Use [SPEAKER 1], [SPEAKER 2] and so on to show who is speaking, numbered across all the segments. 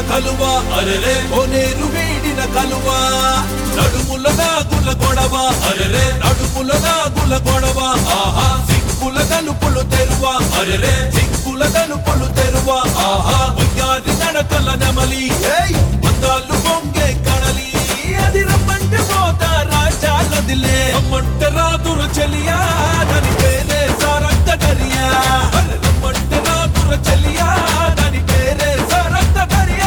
[SPEAKER 1] కలువ అరెరే కోనేరు వీడిన కలువ నడుముల నాగుల గొడవ అరెరే నడుముల నాగుల గొడవ ఆహా సిక్కుల తలుపులు తెరువ అరెరే సిక్కుల తలుపులు తెరువ ఆహా ఉయ్యారి నడకల నెమలి ఏయ్ అందాలు పొంగే కడలి అది రమ్మంటే పోతా రాజాలదిలే రమ్మంటే రాదుర చెలియా దాని పేరే సారంగ దరియా అరే రమ్మంటే రాదుర చెలియా దాని పేరే సారంగ దరియా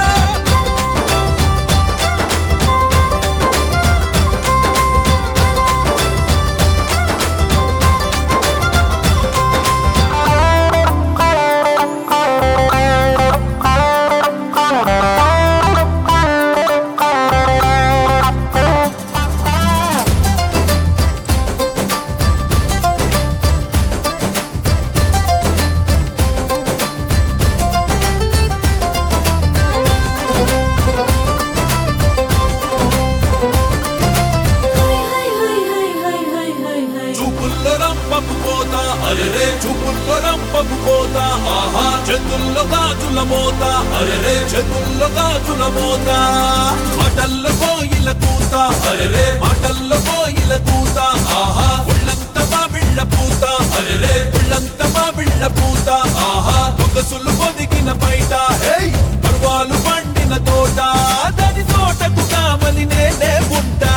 [SPEAKER 1] చూపుల్లో రంపపు పోత అరెరే చూపుల్లో రంపపు పోత ఆహా చేతుల్లో గాజుల మోత అరెరే చేతుల్లో గాజుల మోత మాటల్లో కోయిల కూత అరెరే మాటల్లో కోయిల కూత ఆహా ఉళ్ళంత మా బిళ్ళ పూత అరెరే ఉళ్ళంత మా బిళ్ళ పూత ఆహా ఒకసులు పొదిగిన బయట హేయ్ పర్వాలు పండిన తోట దాని తోటకు కావలి నేనే ఉంటా